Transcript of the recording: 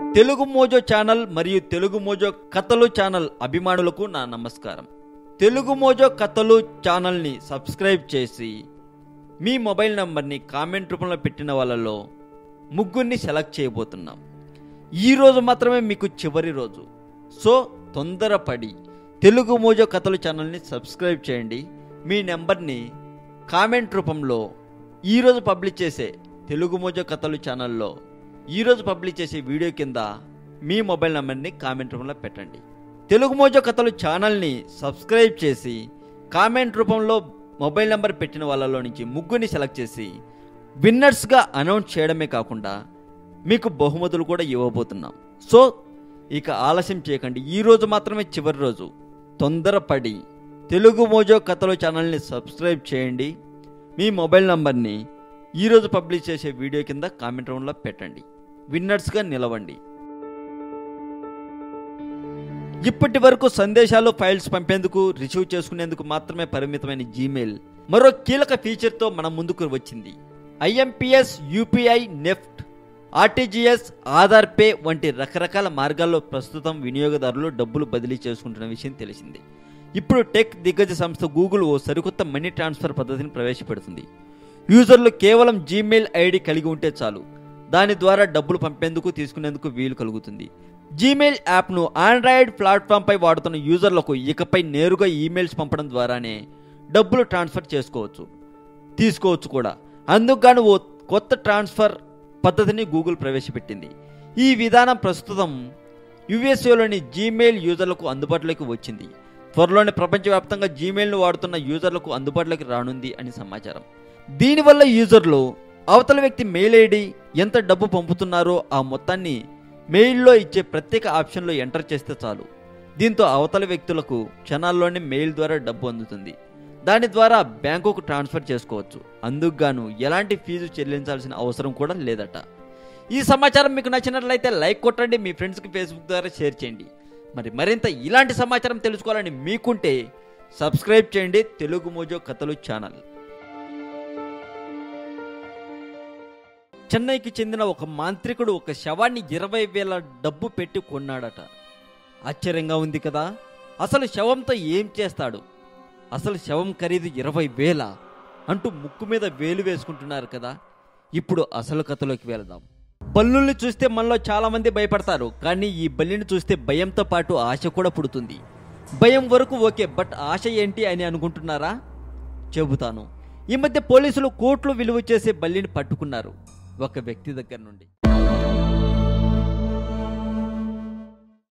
Telugu Mojo channel మరియు Telugu Mojo కథలు channel అభిమానులకు నా నమస్కారం తెలుగు మోజో కథలు ఛానల్ని సబ్స్క్రైబ్ చేసి మీ మొబైల్ నంబర్ని కామెంట్ రూపంలో పెట్టిన వాళ్ళలో ముగ్గురిని సెలెక్ట్ చేయబోతున్నాం ఈ రోజు మాత్రమే మీకు చివరి రోజు సో తొందరపడి తెలుగు మోజో కథలు ఛానల్ని సబ్స్క్రైబ్ చేయండి మీ నెంబర్ని కామెంట్ రూపంలో ఈరోజు పబ్లిష్ చేసే తెలుగు మోజో కథలు ఛానల్లో ఈరోజు పబ్లిష్ చేసే వీడియో కింద మీ మొబైల్ నెంబర్ని కామెంట్ రూపంలో పెట్టండి తెలుగు మోజో కథలు ఛానల్ని సబ్స్క్రైబ్ చేసి కామెంట్ రూపంలో మొబైల్ నెంబర్ పెట్టిన వాళ్ళలో నుంచి ముగ్గురిని సెలెక్ట్ చేసి విన్నర్స్గా అనౌన్స్ చేయడమే కాకుండా మీకు బహుమతులు కూడా ఇవ్వబోతున్నాం సో ఇక ఆలస్యం చేయకండి ఈ రోజు మాత్రమే చివరి రోజు తొందరపడి తెలుగు మోజో కథలు ఛానల్ని సబ్స్క్రైబ్ చేయండి మీ మొబైల్ నంబర్ని ఈరోజు పబ్లిష్ చేసే వీడియో కింద కామెంట్ రౌండ్లో పెట్టండి విన్నర్స్గా నిలవండి ఇప్పటి వరకు సందేశాలు ఫైల్స్ పంపేందుకు రిసీవ్ చేసుకునేందుకు మాత్రమే పరిమితమైన జీమెయిల్ మరో కీలక ఫీచర్తో మన ముందుకు వచ్చింది IMPS UPI NEFT RTGS Aadhaar Pay వంటి రకరకాల మార్గాల్లో ప్రస్తుతం వినియోగదారులు డబ్బులు బదిలీ చేసుకుంటున్న విషయం తెలిసింది ఇప్పుడు టెక్ దిగ్గజ సంస్థ గూగుల్ ఓ సరికొత్త మనీ ట్రాన్స్ఫర్ పద్ధతిని ప్రవేశపెడుతుంది యూజర్లు కేవలం జీమెయిల్ ఐడి కలిగి ఉంటే చాలు దాని ద్వారా డబ్బులు పంపేందుకు తీసుకునేందుకు వీలు కలుగుతుంది జీమెయిల్ యాప్ను ఆండ్రాయిడ్ ప్లాట్ఫామ్పై వాడుతున్న యూజర్లకు ఇకపై నేరుగా ఈమెయిల్స్ పంపడం ద్వారానే డబ్బులు ట్రాన్స్ఫర్ చేసుకోవచ్చు తీసుకోవచ్చు కూడా అందుకుగాను ఓ కొత్త ట్రాన్స్ఫర్ పద్ధతిని గూగుల్ ప్రవేశపెట్టింది ఈ విధానం ప్రస్తుతం యుఎస్ఏలోని జీమెయిల్ యూజర్లకు అందుబాటులోకి వచ్చింది త్వరలోనే ప్రపంచవ్యాప్తంగా జీమెయిల్ను వాడుతున్న యూజర్లకు అందుబాటులోకి రానుంది అని సమాచారం దీనివల్ల యూజర్లు అవతల వ్యక్తి మెయిల్ ఐడి ఎంత డబ్బు పంపుతున్నారో ఆ మొత్తాన్ని మెయిల్లో ఇచ్చే ప్రత్యేక ఆప్షన్లో ఎంటర్ చేస్తే చాలు దీంతో అవతల వ్యక్తులకు క్షణాల్లోనే మెయిల్ ద్వారా డబ్బు అందుతుంది దాని ద్వారా బ్యాంకుకు ట్రాన్స్ఫర్ చేసుకోవచ్చు అందుకుగాను ఎలాంటి ఫీజు చెల్లించాల్సిన అవసరం కూడా లేదట ఈ సమాచారం మీకు నచ్చినట్లయితే లైక్ కొట్టండి మీ ఫ్రెండ్స్కి ఫేస్బుక్ ద్వారా షేర్ చేయండి మరి మరింత ఇలాంటి సమాచారం తెలుసుకోవాలని మీకుంటే సబ్స్క్రైబ్ చేయండి తెలుగు మోజో కథలు ఛానల్ చెన్నైకి చెందిన ఒక మాంత్రికుడు ఒక శవాన్ని ఇరవై వేల డబ్బు పెట్టి కొన్నాడట ఆశ్చర్యంగా ఉంది కదా అసలు శవంతో ఏం చేస్తాడు అసలు శవం ఖరీదు ఇరవై వేల అంటూ ముక్కు మీద వేలు వేసుకుంటున్నారు కదా ఇప్పుడు అసలు కథలోకి వెళదాం బల్లుల్ని చూస్తే మనలో చాలా మంది భయపడతారు కానీ ఈ బల్లిని చూస్తే భయంతో పాటు ఆశ కూడా పుడుతుంది భయం వరకు ఓకే బట్ ఆశ ఏంటి అని అనుకుంటున్నారా చెబుతాను ఈ మధ్య పోలీసులు కోట్లు విలువ చేసే బల్లిని పట్టుకున్నారు ఒక వ్యక్తి దగ్గర నుండి